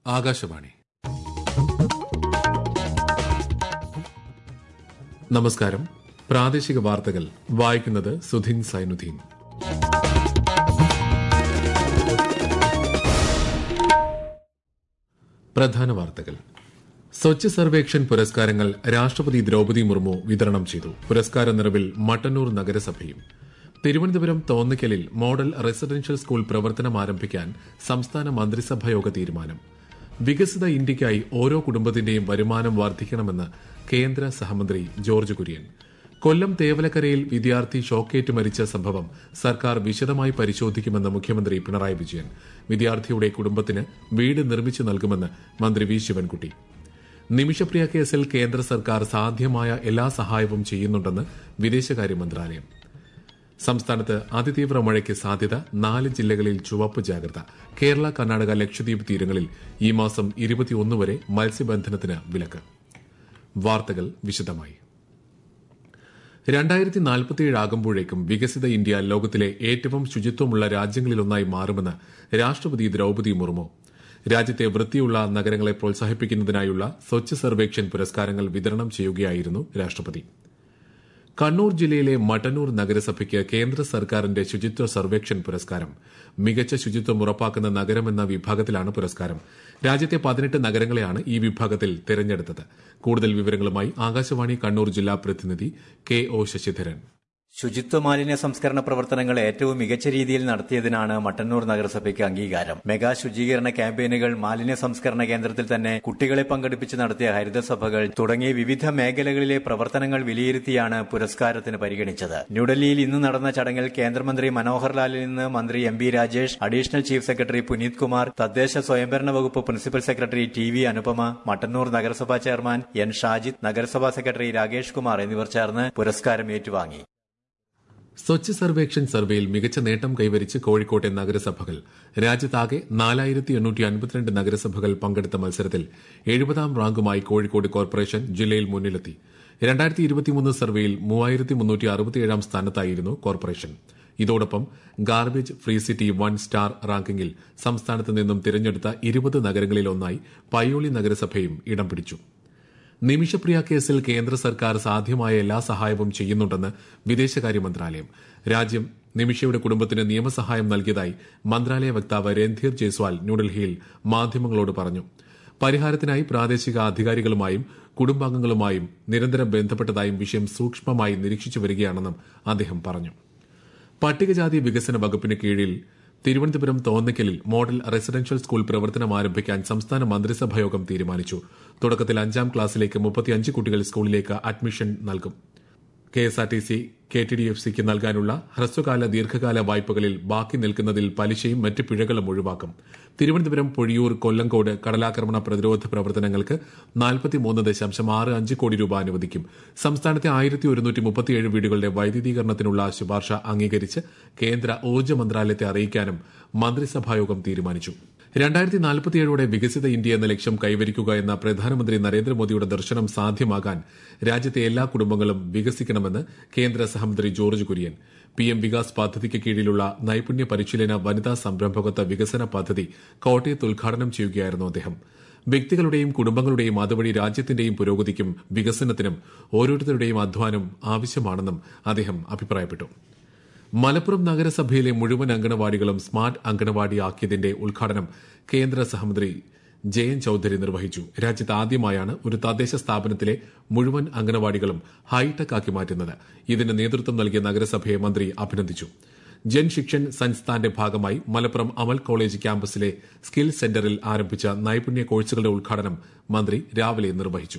ആകാശവാണി നമസ്കാരം പ്രാദേശിക വാർത്തകൾ വായിക്കുന്നത് സുധിൻ സൈനുദ്ദീൻ പ്രധാന വാർത്തകൾ സ്വച്ഛ് സർവേക്ഷൺ പുരസ്കാരങ്ങൾ രാഷ്ട്രപതി ദ്രൌപതി മുർമു വിതരണം ചെയ്തു പുരസ്കാര നിറവിൽ മട്ടന്നൂർ നഗരസഭയും തിരുവനന്തപുരം തോന്നിക്കലിൽ മോഡൽ റെസിഡൻഷ്യൽ സ്കൂൾ പ്രവർത്തനം ആരംഭിക്കാൻ സംസ്ഥാന മന്ത്രിസഭായോഗ തീരുമാനം വികസിത ഇന്ത്യയ്ക്കായി ഓരോ കുടുംബത്തിന്റെയും വരുമാനം വർദ്ധിക്കണമെന്ന് കേന്ദ്ര സഹമന്ത്രി ജോർജ് കുര്യൻ കൊല്ലം തേവലക്കരയിൽ വിദ്യാർത്ഥി ഷോക്കേറ്റ് മരിച്ച സംഭവം സർക്കാർ വിശദമായി പരിശോധിക്കുമെന്ന് മുഖ്യമന്ത്രി പിണറായി വിജയൻ വിദ്യാർത്ഥിയുടെ കുടുംബത്തിന് വീട് നിർമ്മിച്ചു നൽകുമെന്ന് മന്ത്രി വി ശിവൻകുട്ടി നിമിഷപ്രിയ കേസിൽ കേന്ദ്ര സർക്കാർ സാധ്യമായ എല്ലാ സഹായവും ചെയ്യുന്നുണ്ടെന്ന് വിദേശകാര്യ മന്ത്രാലയം സംസ്ഥാനത്ത് അതിതീവ്ര മഴയ്ക്ക് സാധ്യത നാല് ജില്ലകളിൽ ചുവപ്പ് ജാഗ്രത കേരള കർണാടക ലക്ഷദ്വീപ് തീരങ്ങളിൽ ഈ മാസം ഇരുപത്തിയൊന്ന് വരെ മത്സ്യബന്ധനത്തിന് വിലക്ക് വാർത്തകൾ വിശദമായി രണ്ടായിരത്തി നാൽപ്പത്തിയേഴ് ആകുമ്പോഴേക്കും വികസിത ഇന്ത്യ ലോകത്തിലെ ഏറ്റവും ശുചിത്വമുള്ള രാജ്യങ്ങളിലൊന്നായി മാറുമെന്ന് രാഷ്ട്രപതി ദ്രൌപതി മുർമു രാജ്യത്തെ വൃത്തിയുള്ള നഗരങ്ങളെ പ്രോത്സാഹിപ്പിക്കുന്നതിനായുള്ള സ്വച്ഛ് സർവേക്ഷൺ പുരസ്കാരങ്ങൾ വിതരണം ചെയ്യുകയായിരുന്നു രാഷ്ട്രപതി കണ്ണൂർ ജില്ലയിലെ മട്ടന്നൂർ നഗരസഭയ്ക്ക് കേന്ദ്ര സർക്കാരിന്റെ ശുചിത്വ സർവേക്ഷൺ പുരസ്കാരം മികച്ച ശുചിത്വം ഉറപ്പാക്കുന്ന നഗരമെന്ന വിഭാഗത്തിലാണ് പുരസ്കാരം രാജ്യത്തെ പതിനെട്ട് നഗരങ്ങളെയാണ് ഈ വിഭാഗത്തിൽ തെരഞ്ഞെടുത്തത് കൂടുതൽ വിവരങ്ങളുമായി ആകാശവാണി കണ്ണൂർ ജില്ലാ പ്രതിനിധി കെ ഒ ശശിധരൻ ശുചിത്വ മാലിന്യ സംസ്കരണ പ്രവർത്തനങ്ങൾ ഏറ്റവും മികച്ച രീതിയിൽ നടത്തിയതിനാണ് മട്ടന്നൂർ നഗരസഭയ്ക്ക് അംഗീകാരം മെഗാ ശുചീകരണ ക്യാമ്പയിനുകൾ മാലിന്യ സംസ്കരണ കേന്ദ്രത്തിൽ തന്നെ കുട്ടികളെ പങ്കെടുപ്പിച്ച് നടത്തിയ ഹരിതസഭകൾ തുടങ്ങിയ വിവിധ മേഖലകളിലെ പ്രവർത്തനങ്ങൾ വിലയിരുത്തിയാണ് പുരസ്കാരത്തിന് പരിഗണിച്ചത് ന്യൂഡൽഹിയിൽ ഇന്ന് നടന്ന ചടങ്ങിൽ കേന്ദ്രമന്ത്രി മനോഹർ ലാലിൽ നിന്ന് മന്ത്രി M B Rajesh additional chief secretary Puneet Kumar തദ്ദേശ സ്വയംഭരണ വകുപ്പ് principal secretary T V Anupama Mattannur നഗരസഭാ ചെയർമാൻ എൻ ഷാജിദ് നഗരസഭാ സെക്രട്ടറി രാകേഷ് കുമാർ എന്നിവർ ചേർന്ന് പുരസ്കാരം ഏറ്റുവാങ്ങി സ്വച്ഛ് സർവേക്ഷൺ സർവേയിൽ മികച്ച നേട്ടം കൈവരിച്ച് കോഴിക്കോട്ടെ നഗരസഭകൾ രാജ്യത്താകെ നാലായിരത്തി എണ്ണൂറ്റി അൻപത്തിരണ്ട് നഗരസഭകൾ പങ്കെടുത്ത മത്സരത്തിൽ എഴുപതാം റാങ്കുമായി കോഴിക്കോട് കോർപ്പറേഷൻ ജില്ലയിൽ മുന്നിലെത്തി രണ്ടായിരത്തി ഇരുപത്തിമൂന്ന് സർവേയിൽ മൂവായിരത്തി മുന്നൂറ്റി അറുപത്തിയേഴാം സ്ഥാനത്തായിരുന്നു കോർപ്പറേഷൻ ഇതോടൊപ്പം garbage free city one star റാങ്കിങ്ങിൽ സംസ്ഥാനത്ത് നിന്നും തിരഞ്ഞെടുത്ത ഇരുപത് നഗരങ്ങളിലൊന്നായി പയ്യോളി നഗരസഭയും ഇടം പിടിച്ചു നിമിഷപ്രിയ കേസിൽ കേന്ദ്ര സർക്കാർ സാധ്യമായ എല്ലാ സഹായവും ചെയ്യുന്നുണ്ടെന്ന് വിദേശകാര്യ മന്ത്രാലയം രാജ്യം നിമിഷയുടെ കുടുംബത്തിന് നിയമസഹായം നൽകിയതായി മന്ത്രാലയ വക്താവ് രൺധീർ ജയ്സ്വാൾ ന്യൂഡൽഹിയിൽ മാധ്യമങ്ങളോട് പറഞ്ഞു പരിഹാരത്തിനായി പ്രാദേശിക അധികാരികളുമായും കുടുംബാംഗങ്ങളുമായും നിരന്തരം ബന്ധപ്പെട്ടതായും വിഷയം സൂക്ഷ്മമായി നിരീക്ഷിച്ചു വരികയാണെന്നും അദ്ദേഹം പറഞ്ഞു പട്ടികജാതി വികസന വകുപ്പിന് കീഴിൽ തിരുവനന്തപുരം തോന്നയ്ക്കലിൽ മോഡൽ റെസിഡൻഷ്യൽ സ്കൂൾ പ്രവർത്തനം ആരംഭിക്കാൻ സംസ്ഥാന മന്ത്രിസഭായോഗം തീരുമാനിച്ചു തുടക്കത്തിൽ അഞ്ചാം ക്ലാസ്സിലേക്ക് മുപ്പത്തിയഞ്ച് കുട്ടികൾ സ്കൂളിലേക്ക് അഡ്മിഷൻ നൽകും KSRTC K T D F സിക്ക് നൽകാനുള്ള ഹ്രസ്വകാല ദീർഘകാല വായ്പകളിൽ ബാക്കി നിൽക്കുന്നതിൽ പലിശയും മറ്റ് പിഴകളും ഒഴിവാക്കും തിരുവനന്തപുരം പൊഴിയൂർ കൊല്ലങ്കോട് കടലാക്രമണ പ്രതിരോധ പ്രവർത്തനങ്ങൾക്ക് നാൽപ്പത്തിമൂന്ന് ദശാംശം ആറ് അഞ്ച് കോടി രൂപ അനുവദിക്കും സംസ്ഥാനത്തെ ആയിരത്തി ഒരുന്നൂറ്റി മുപ്പത്തിയേഴ് വീടുകളുടെ വൈദ്യുതീകരണത്തിനുള്ള ശുപാർശ അംഗീകരിച്ച് കേന്ദ്ര ഊർജ്ജ മന്ത്രാലയത്തെ അറിയിക്കാനും മന്ത്രിസഭായോഗം തീരുമാനിച്ചു രണ്ടായിരത്തി നാൽപ്പത്തിയേഴോടെ വികസിത ഇന്ത്യ എന്ന ലക്ഷ്യം കൈവരിക്കുക എന്ന പ്രധാനമന്ത്രി നരേന്ദ്രമോദിയുടെ ദർശനം സാധ്യമാകാൻ രാജ്യത്തെ എല്ലാ കുടുംബങ്ങളും വികസിക്കണമെന്ന് കേന്ദ്ര സഹമന്ത്രി ജോർജ് കുര്യൻ പി എം വികാസ് പദ്ധതിക്ക് കീഴിലുള്ള നൈപുണ്യ പരിശീലന വനിതാ സംരംഭകത്വ വികസന പദ്ധതി കോട്ടയത്ത് ഉദ്ഘാടനം ചെയ്യുകയായിരുന്നു അദ്ദേഹം വ്യക്തികളുടെയും കുടുംബങ്ങളുടെയും അതുവഴി രാജ്യത്തിന്റെയും പുരോഗതിക്കും വികസനത്തിനും ഓരോരുത്തരുടെയും അധ്വാനം ആവശ്യമാണെന്നും അദ്ദേഹം അഭിപ്രായപ്പെട്ടു മലപ്പുറം നഗരസഭയിലെ മുഴുവൻ അങ്കണവാടികളും സ്മാർട്ട് അങ്കണവാടിയാക്കിയതിന്റെ ഉദ്ഘാടനം കേന്ദ്ര സഹമന്ത്രി ജയൻ ചൌധരി നിർവഹിച്ചു രാജ്യത്ത് ആദ്യമായാണ് ഒരു തദ്ദേശ സ്ഥാപനത്തിലെ മുഴുവൻ അങ്കണവാടികളും ഹൈടെക് ആക്കി മാറ്റുന്നത് ഇതിന് നേതൃത്വം നൽകിയ നഗരസഭയെ മന്ത്രി അഭിനന്ദിച്ചു ജൻ ശിക്ഷൻ സംസ്ഥാന്റെ ഭാഗമായി മലപ്പുറം അമൽ കോളേജ് ക്യാമ്പസിലെ സ്കിൽ സെന്ററിൽ ആരംഭിച്ച നൈപുണ്യ കോഴ്സുകളുടെ ഉദ്ഘാടനം മന്ത്രി രാവിലെ നിർവഹിച്ചു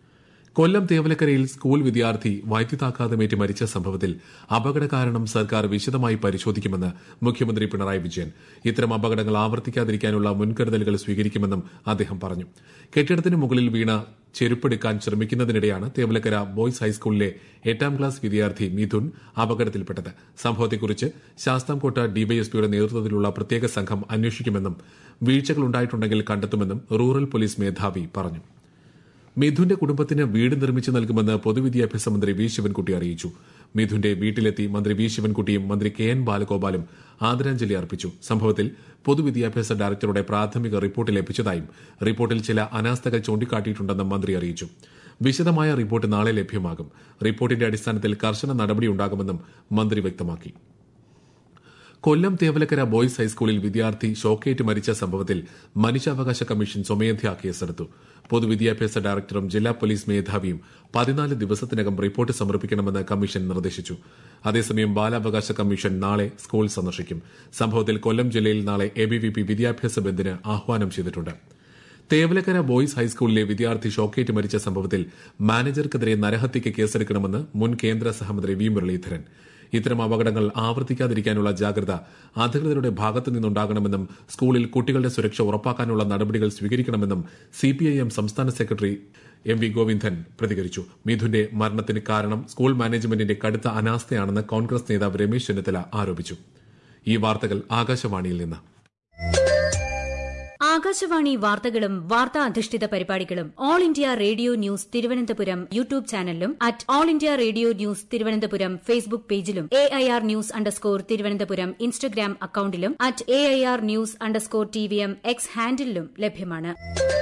കൊല്ലം തേവലക്കരയിൽ സ്കൂൾ വിദ്യാർത്ഥി വൈദ്യുതാഘാതമേറ്റ് മരിച്ച സംഭവത്തിൽ അപകട കാരണം സർക്കാർ വിശദമായി പരിശോധിക്കുമെന്ന് മുഖ്യമന്ത്രി പിണറായി വിജയൻ ഇത്തരം അപകടങ്ങൾ ആവർത്തിക്കാതിരിക്കാനുള്ള മുൻകരുതലുകൾ സ്വീകരിക്കുമെന്നും അദ്ദേഹം പറഞ്ഞു കെട്ടിടത്തിന് മുകളിൽ വീണ ചെരുപ്പെടുക്കാൻ ശ്രമിക്കുന്നതിനിടെയാണ് തേവലക്കര ബോയ്സ് ഹൈസ്കൂളിലെ എട്ടാം ക്ലാസ് വിദ്യാർത്ഥി മിഥുൻ അപകടത്തിൽപ്പെട്ടത് സംഭവത്തെക്കുറിച്ച് ശാസ്താംകോട്ട ഡിവൈഎസ്പിയുടെ നേതൃത്വത്തിലുള്ള പ്രത്യേക സംഘം അന്വേഷിക്കുമെന്നും വീഴ്ചകൾ ഉണ്ടായിട്ടുണ്ടെങ്കിൽ കണ്ടെത്തുമെന്നും റൂറൽ പോലീസ് മേധാവി പറഞ്ഞു മിഥുന്റെ കുടുംബത്തിന് വീട് നിർമ്മിച്ചു നൽകുമെന്ന് പൊതുവിദ്യാഭ്യാസ മന്ത്രി വി ശിവൻകുട്ടി അറിയിച്ചു മിഥുന്റെ വീട്ടിലെത്തി മന്ത്രി വി ശിവൻകുട്ടിയും മന്ത്രി കെ എൻ ബാലഗോപാലും ആദരാഞ്ജലി അർപ്പിച്ചു സംഭവത്തിൽ പൊതുവിദ്യാഭ്യാസ ഡയറക്ടറുടെ പ്രാഥമിക റിപ്പോർട്ട് ലഭിച്ചതായും റിപ്പോർട്ടിൽ ചില അനാസ്ഥകൾ ചൂണ്ടിക്കാട്ടിയിട്ടുണ്ടെന്നും മന്ത്രി അറിയിച്ചു വിശദമായ റിപ്പോർട്ട് നാളെ ലഭ്യമാകും റിപ്പോർട്ടിന്റെ അടിസ്ഥാനത്തിൽ കർശന നടപടിയുണ്ടാകുമെന്നും മന്ത്രി വ്യക്തമാക്കി കൊല്ലം തേവലക്കര ബോയ്സ് ഹൈസ്കൂളിൽ വിദ്യാർത്ഥി ഷോക്കേറ്റ് മരിച്ച സംഭവത്തിൽ മനുഷ്യാവകാശ കമ്മീഷൻ സ്വമേധയാ കേസെടുത്തു പൊതുവിദ്യാഭ്യാസ ഡയറക്ടറും ജില്ലാ പോലീസ് മേധാവിയും പതിനാല് ദിവസത്തിനകം റിപ്പോർട്ട് സമർപ്പിക്കണമെന്ന് കമ്മീഷൻ നിർദ്ദേശിച്ചു അതേസമയം ബാലാവകാശ കമ്മീഷൻ നാളെ സ്കൂൾ സന്ദർശിക്കും സംഭവത്തിൽ കൊല്ലം ജില്ലയിൽ നാളെ എബിവിപി വിദ്യാഭ്യാസ ബന്ദിന് ആഹ്വാനം ചെയ്തിട്ടുണ്ട് തേവലക്കര ബോയ്സ് ഹൈസ്കൂളിലെ വിദ്യാർത്ഥി ഷോക്കേറ്റ് മരിച്ച സംഭവത്തിൽ മാനേജർക്കെതിരെ നരഹത്യയ്ക്ക് കേസെടുക്കണമെന്ന് മുൻ കേന്ദ്ര സഹമന്ത്രി വി മുരളീധരൻ ഇത്തരം അപകടങ്ങൾ ആവർത്തിക്കാതിരിക്കാനുള്ള ജാഗ്രത അധികൃതരുടെ ഭാഗത്തു നിന്നുണ്ടാകണമെന്നും സ്കൂളിൽ കുട്ടികളുടെ സുരക്ഷ ഉറപ്പാക്കാനുള്ള നടപടികൾ സ്വീകരിക്കണമെന്നും സിപിഐഎം സംസ്ഥാന സെക്രട്ടറി എം വി ഗോവിന്ദൻ പ്രതികരിച്ചു മിഥുന്റെ മരണത്തിന് കാരണം സ്കൂൾ മാനേജ്മെന്റിന്റെ കടുത്ത അനാസ്ഥയാണെന്ന് കോൺഗ്രസ് നേതാവ് രമേശ് ചെന്നിത്തല ആരോപിച്ചു ഈ വാർത്തകൾ ആകാശവാണിയിൽ നിന്ന് ആകാശവാണി വാർത്തകളും വാർത്താ അധിഷ്ഠിത പരിപാടികളും all India radio news Thiruvananthapuram YouTube ചാനലിലും at all India radio news Thiruvananthapuram Facebook പേജിലും A I R news underscore Thiruvananthapuram Instagram അക്കൌണ്ടിലും at A I R news underscore T V M X ഹാൻഡിലും ലഭ്യമാണ്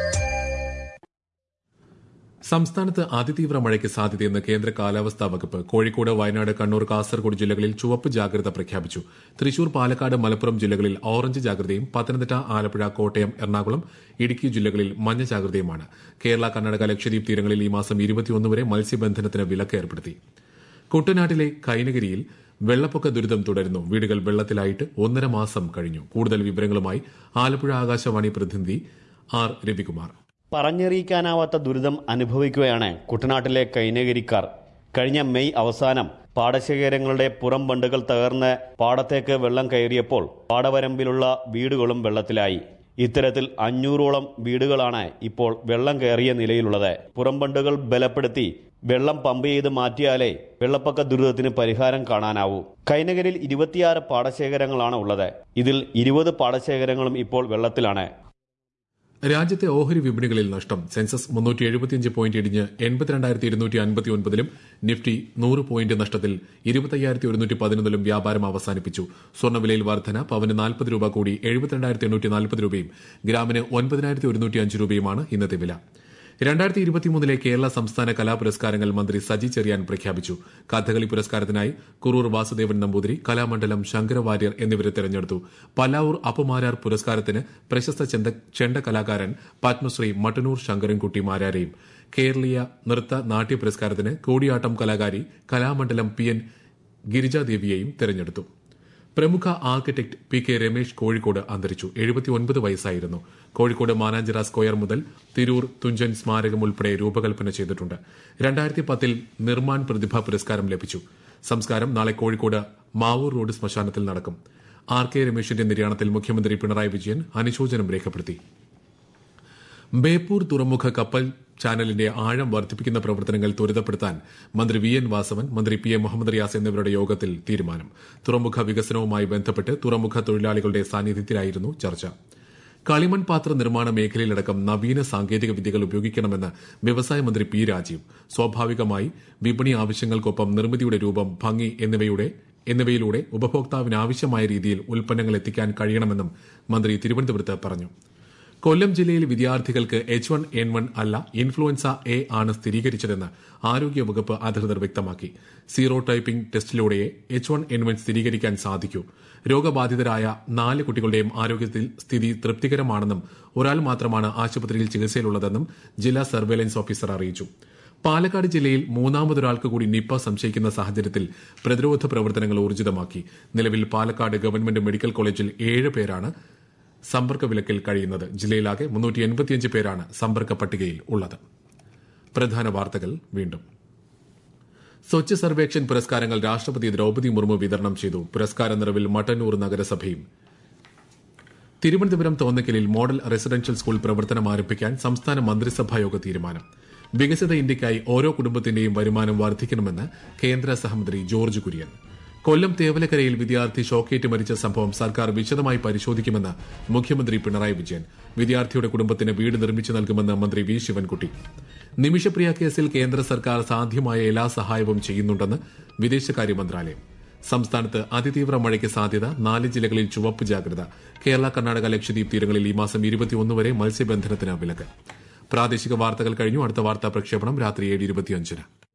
സംസ്ഥാനത്ത് അതിതീവ്ര മഴയ്ക്ക് സാധ്യതയെന്ന് കേന്ദ്ര കാലാവസ്ഥാ വകുപ്പ് കോഴിക്കോട് വയനാട് കണ്ണൂർ കാസർഗോഡ് ജില്ലകളിൽ ചുവപ്പ് ജാഗ്രത പ്രഖ്യാപിച്ചു തൃശൂർ പാലക്കാട് മലപ്പുറം ജില്ലകളിൽ ഓറഞ്ച് ജാഗ്രതയും പത്തനംതിട്ട ആലപ്പുഴ കോട്ടയം എറണാകുളം ഇടുക്കി ജില്ലകളിൽ മഞ്ഞ ജാഗ്രതയുമാണ് കേരള കർണാടക ലക്ഷദ്വീപ് തീരങ്ങളിൽ ഈ മാസം ഇരുപത്തിയൊന്ന് വരെ മത്സ്യബന്ധനത്തിന് വിലക്ക് ഏർപ്പെടുത്തി കുട്ടനാട്ടിലെ കൈനഗിരിയിൽ വെള്ളപ്പൊക്ക ദുരിതം തുടരുന്നു വീടുകൾ വെള്ളത്തിലായിട്ട് ഒന്നര മാസം കഴിഞ്ഞു കൂടുതൽ വിവരങ്ങളുമായി ആലപ്പുഴ ആകാശവാണി പ്രതിനിധി ആർ രവികുമാർ പറഞ്ഞറിയിക്കാനാവാത്ത ദുരിതം അനുഭവിക്കുകയാണ് കുട്ടനാട്ടിലെ കൈനഗിരിക്കാർ കഴിഞ്ഞ മെയ് അവസാനം പാടശേഖരങ്ങളുടെ പുറം ബണ്ടുകൾ തകർന്ന് പാടത്തേക്ക് വെള്ളം കയറിയപ്പോൾ പാടവരമ്പിലുള്ള വീടുകളും വെള്ളത്തിലായി ഇത്തരത്തിൽ അഞ്ഞൂറോളം വീടുകളാണ് ഇപ്പോൾ വെള്ളം കയറിയ നിലയിലുള്ളത് പുറംബണ്ടുകൾ ബലപ്പെടുത്തി വെള്ളം പമ്പ് ചെയ്ത് മാറ്റിയാലേ വെള്ളപ്പൊക്ക ദുരിതത്തിന് പരിഹാരം കാണാനാവൂ കൈനകരിൽ ഇരുപത്തിയാറ് പാടശേഖരങ്ങളാണ് ഉള്ളത് ഇതിൽ ഇരുപത് പാടശേഖരങ്ങളും ഇപ്പോൾ വെള്ളത്തിലാണ് രാജ്യത്തെ ഓഹരി വിപണികളിൽ നഷ്ടം സെൻസസ് മുന്നൂറ്റി എഴുപത്തിയഞ്ച് പോയിന്റ് ഇടിഞ്ഞ് എൺപത്തിരണ്ടായിരത്തി ഇരുന്നൂറ്റി അൻപത്തി ഒൻപതിലും നിഫ്റ്റി നൂറ് പോയിന്റ് നഷ്ടത്തിൽ ഇരുപത്തയ്യായിരത്തി ഒരുന്നൂറ്റി പതിനൊന്നിലും വ്യാപാരം അവസാനിപ്പിച്ചു സ്വർണ്ണവിലയിൽ വർധന പവന് നാൽപ്പത് രൂപ കൂടി എഴുപത്തിരണ്ടായിരത്തി എണ്ണൂറ്റി നാൽപ്പത് രൂപയും ഗ്രാമിന് ഒൻപതിനായിരത്തി ഒരുന്നൂറ്റി അഞ്ച് രൂപയുമാണ് ഇന്നത്തെ വില രണ്ടായിരത്തി ഇരുപത്തിമൂന്നിലെ കേരള സംസ്ഥാന കലാപുരസ്കാരങ്ങൾ മന്ത്രി സജി ചെറിയാൻ പ്രഖ്യാപിച്ചു കഥകളി പുരസ്കാരത്തിനായി കുറൂർ വാസുദേവൻ നമ്പൂതിരി കലാമണ്ഡലം ശങ്കരവാര്യർ എന്നിവരെ തെരഞ്ഞെടുത്തു പല്ലാവൂർ അപ്പമാരാർ പുരസ്കാരത്തിന് പ്രശസ്ത ചെണ്ട- ചെണ്ട കലാകാരൻ പത്മശ്രീ മട്ടന്നൂർ ശങ്കരൻകുട്ടി മാരാരെയും കേരളീയ നൃത്ത നാട്യ പുരസ്കാരത്തിന് കോടിയാട്ടം കലാകാരി കലാമണ്ഡലം പി എൻ ഗിരിജാദേവിയെയും തെരഞ്ഞെടുത്തു പ്രമുഖ architect P K Ramesh Kozhikode അന്തരിച്ചു എഴുപത്തിയൊൻപത് വയസ്സായിരുന്നു കോഴിക്കോട് മാനാഞ്ചിറ സ്ക്വയർ മുതൽ തിരൂർ തുഞ്ചൻ സ്മാരകം ഉൾപ്പെടെ രൂപകൽപ്പന ചെയ്തിട്ടുണ്ട് രണ്ടായിരത്തി പത്തിൽ നിർമ്മാൺ പ്രതിഭ പുരസ്കാരം ലഭിച്ചു സംസ്കാരം നാളെ കോഴിക്കോട് മാവൂർ റോഡ് ശ്മശാനത്തിൽ നടക്കും ആർ കെ രമേശിന്റെ നിര്യാണത്തിൽ മുഖ്യമന്ത്രി പിണറായി വിജയൻ അനുശോചനം രേഖപ്പെടുത്തി ബേപ്പൂർ തുറമുഖ കപ്പൽ ചാനലിന്റെ ആഴം വർദ്ധിപ്പിക്കുന്ന പ്രവർത്തനങ്ങൾ ത്വരിതപ്പെടുത്താൻ മന്ത്രി വി എൻ വാസവൻ മന്ത്രി പി എ മുഹമ്മദ് റിയാസ് എന്നിവരുടെ യോഗത്തിൽ തീരുമാനം തുറമുഖ വികസനവുമായി ബന്ധപ്പെട്ട് തുറമുഖ തൊഴിലാളികളുടെ സാന്നിധ്യത്തിലായിരുന്നു ചർച്ച കളിമൺ പാത്ര നിർമ്മാണ മേഖലയിലടക്കം നവീന സാങ്കേതിക വിദ്യകൾ ഉപയോഗിക്കണമെന്ന് വ്യവസായ മന്ത്രി പി രാജീവ് സ്വാഭാവികമായി വിപണി ആവശ്യങ്ങൾക്കൊപ്പം നിർമ്മിതിയുടെ രൂപം ഭംഗി എന്നിവയുടെ എന്നിവയിലൂടെ ഉപഭോക്താവിന് ആവശ്യമായ രീതിയിൽ ഉൽപ്പന്നങ്ങൾ എത്തിക്കാൻ കഴിയണമെന്നും മന്ത്രി തിരുവനന്തപുരത്ത് പറഞ്ഞു കൊല്ലം ജില്ലയിൽ വിദ്യാർത്ഥികൾക്ക് എച്ച് വൺ എൻ വൺ അല്ല ഇൻഫ്ലുവൻസ എ ആണ് സ്ഥിരീകരിച്ചതെന്ന് ആരോഗ്യവകുപ്പ് അധികൃതർ വ്യക്തമാക്കി സീറോ ടൈപ്പിംഗ് ടെസ്റ്റിലൂടെ എച്ച് വൺ എൻ വൺ സ്ഥിരീകരിക്കാൻ സാധിക്കൂ രോഗബാധിതരായ നാല് കുട്ടികളുടെയും ആരോഗ്യത്തിൽ സ്ഥിതി തൃപ്തികരമാണെന്നും ഒരാൾ മാത്രമാണ് ആശുപത്രിയിൽ ചികിത്സയിലുള്ളതെന്നും ജില്ലാ സർവേലൻസ് ഓഫീസർ അറിയിച്ചു പാലക്കാട് ജില്ലയിൽ മൂന്നാമതൊരാൾക്ക് കൂടി നിപ്പ സംശയിക്കുന്ന സാഹചര്യത്തിൽ പ്രതിരോധ പ്രവർത്തനങ്ങൾ ഊർജിതമാക്കി നിലവിൽ പാലക്കാട് ഗവൺമെന്റ് മെഡിക്കൽ കോളേജിൽ ഏഴ് പേരാണ് സമ്പർക്ക വിലക്കിൽ കഴിയുന്നത് ജില്ലയിലാകെ മുന്നൂറ്റി എൺപത്തിയഞ്ച് പേരാണ് സമ്പർക്ക പട്ടികയിൽ ഉള്ളത് പ്രധാന വാർത്തകൾ വീണ്ടും സ്വച്ഛ് സർവേക്ഷൻ പുരസ്കാരങ്ങൾ രാഷ്ട്രപതി ദ്രൌപദി മുർമു വിതരണം ചെയ്തു പുരസ്കാര നിറവിൽ മട്ടന്നൂർ നഗരസഭയും തിരുവനന്തപുരം തോന്നക്കലിൽ മോഡൽ റെസിഡൻഷ്യൽ സ്കൂൾ പ്രവർത്തനം ആരംഭിക്കാൻ സംസ്ഥാന മന്ത്രിസഭായോഗ തീരുമാനം വികസിത ഇന്ത്യയ്ക്കായി ഓരോ കുടുംബത്തിന്റെയും വരുമാനം വർദ്ധിക്കണമെന്ന് കേന്ദ്ര സഹമന്ത്രി ജോർജ് കുര്യൻ കൊല്ലം തേവലക്കരയിൽ വിദ്യാർത്ഥി ഷോക്കേറ്റ് മരിച്ച സംഭവം സർക്കാർ വിശദമായി പരിശോധിക്കുമെന്ന് മുഖ്യമന്ത്രി പിണറായി വിജയൻ വിദ്യാർത്ഥിയുടെ കുടുംബത്തിന് വീട് നിർമ്മിച്ചു നൽകുമെന്ന് മന്ത്രി വി ശിവൻകുട്ടി നിമിഷപ്രിയ കേസിൽ കേന്ദ്ര സർക്കാർ സാധ്യമായ എല്ലാ സഹായവും ചെയ്യുന്നുണ്ടെന്ന് വിദേശകാര്യ മന്ത്രാലയം സംസ്ഥാനത്ത് അതിതീവ്ര മഴയ്ക്ക് സാധ്യത നാല് ജില്ലകളിൽ ചുവപ്പ് ജാഗ്രത കേരള കർണാടക ലക്ഷദ്വീപ് തീരങ്ങളിൽ ഈ മാസം ഇരുപത്തിയൊന്ന് വരെ മത്സ്യബന്ധനത്തിന് വിലക്ക് പ്രാദേശിക വാർത്തകൾ കഴിഞ്ഞു അടുത്ത വാർത്താ പ്രക്ഷേപണം രാത്രി ഏഴ് ഇരുപത്തിയഞ്ചിന്